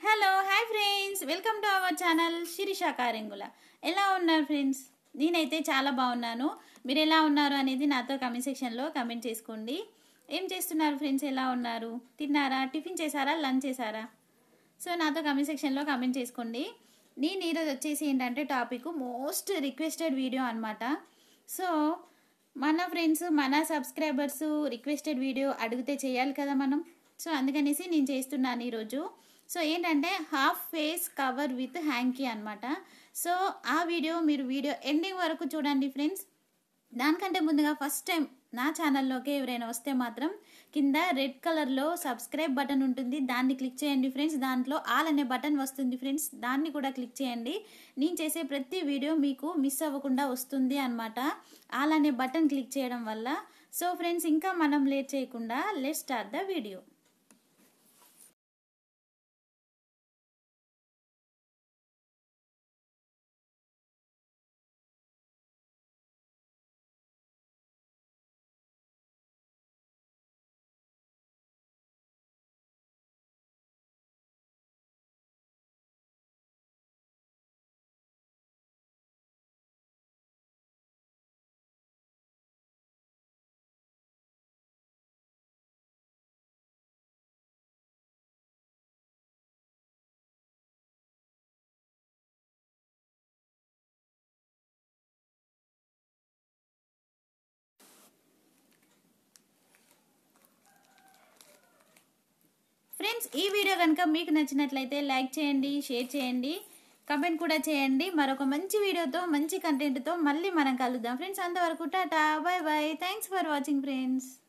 hello hi friends welcome to our channel Sirisha Karengula ఎలా ఉన్నారు friends నేనైతే చాలా బాగున్నాను మీరు ఎలా ఉన్నారు అనేది నాతో కమెంట్ సెక్షన్లో కమెంట్ చేసుకోండి ఏం చేస్తున్నారు ఫ్రెండ్స్ ఎలా ఉన్నారు తిన్నారా టిఫిన్ చేశారా లంచ్ చేశారా సో నాతో కమెంట్ సెక్షన్లో కమెంట్ చేసుకోండి నేను ఈరోజు వచ్చేసి ఏంటంటే టాపిక్ మోస్ట్ రిక్వెస్టెడ్ వీడియో అనమాట సో మన ఫ్రెండ్స్ మన సబ్స్క్రైబర్స్ రిక్వెస్టెడ్ వీడియో అడిగితే చేయాలి కదా మనం సో అందుకనేసి నేను చేస్తున్నాను ఈరోజు సో ఏంటంటే half face cover with hanky అనమాట సో ఆ వీడియో మీరు వీడియో ఎండింగ్ వరకు చూడండి ఫ్రెండ్స్ దానికంటే ముందుగా ఫస్ట్ టైం నా ఛానల్లోకి ఎవరైనా వస్తే మాత్రం కింద రెడ్ కలర్లో సబ్స్క్రైబ్ బటన్ ఉంటుంది దాన్ని క్లిక్ చేయండి ఫ్రెండ్స్ దాంట్లో ఆల్ అనే బటన్ వస్తుంది ఫ్రెండ్స్ దాన్ని కూడా క్లిక్ చేయండి నేను చేసే ప్రతి వీడియో మీకు మిస్ అవ్వకుండా వస్తుంది అనమాట ఆల్ అనే బటన్ క్లిక్ చేయడం వల్ల సో ఫ్రెండ్స్ ఇంకా మనం లేట్ చేయకుండా let start the video friends ఈ వీడియో కనుక మీకు నచ్చినట్లయితే లైక్ చేయండి షేర్ చేయండి కమెంట్ కూడా చేయండి మరొక మంచి వీడియోతో మంచి కంటెంట్తో మళ్ళీ మనం కలుద్దాం ఫ్రెండ్స్ అంతవరకు టాటా bye bye thanks for watching friends